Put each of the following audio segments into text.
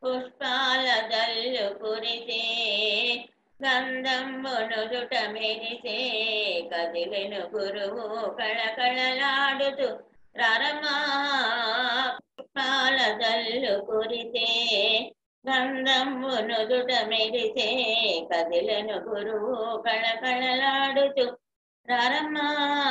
పుష్పాల దల్లు కురిసే గంధంబునుదుట మెరిసే కదిలెను గురువు కళకళలాడుతూ రరమా పుష్పాల దల్లు కురిసే గంధంబునుదుట మెరిసే కదిలెను గురువు కళకళలాడుతూ రరమా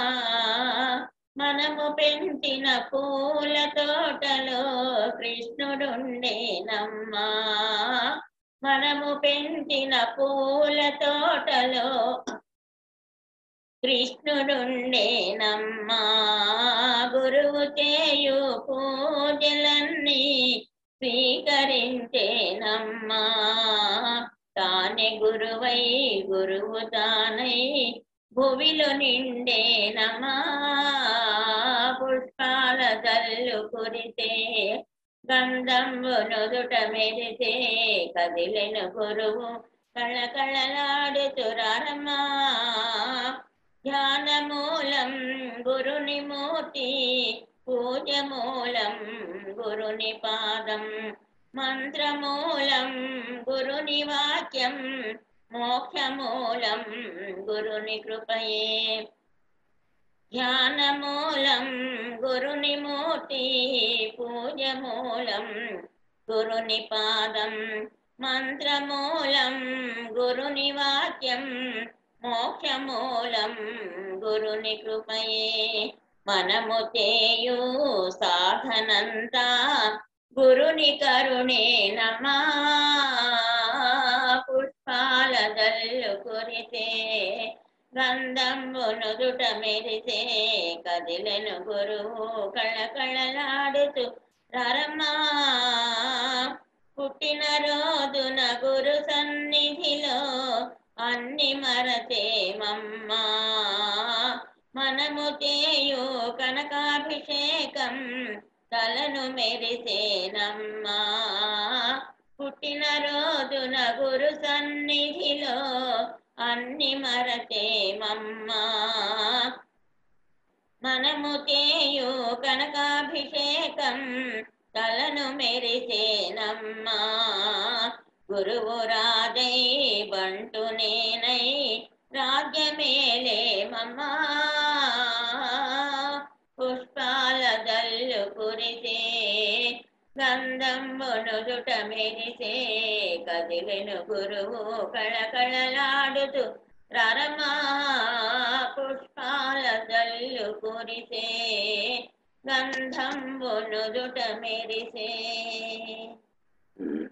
మనము పెంచిన పూల తోటలో కృష్ణుడుండేనమ్మా మనము పెంచిన పూల తోటలో కృష్ణుడుండేనమ్మా గురువు చేయు పూజలన్నీ స్వీకరించేనమ్మా తానే గురువై గురువు తానై భువిలో నిండేనమ్మా పుష్పాల జల్లు కురితే గంధంబు నుదుట మెరిసే కదిలెను గురువు కళకళలాడుతురమ్మా ధ్యాన మూలం గురుని మూర్తి పూజ మూలం గురుని పాదం మంత్రమూలం గురుని వాక్యం మోక్షమూలం గురుని కృపయే ధ్యానమూలం గురుని మూర్తి పూజ మూలం గురుని పాదం మంత్రమూలం గురుని వాక్యం మోక్షమూలం గురుని కృపయే మనము చేయు సాధనంతా గురుని కరుణే నమా పుష్పాల దల్లు కురిసే గంధంబు నుదుట మెరిసే కదిలెను గురువు కళకళలాడుతూ రరమా పుట్టిన రోజున గురు సన్నిధిలో అన్ని మరచేమమ్మా మనము చేయు కనకాభిషేకం తలను మెరిసేనమ్మా పుట్టిన రోజున గురు సన్నిధిలో అన్ని మరచేమమ్మా మనము చేయు కనకాభిషేకం తలను మెరిసేనమ్మా గురువు రాజై బంటు నేనై రాజ్యమేలేమమ్మా పుష్పాల దల్లు కురిసే గంధంబు నుదుట మెరిసే కదిలెను గురువు కళకళలాడుతూ రరమా పుష్పాల దల్లు కురిసే గంధంబు నుదుట మెరిసే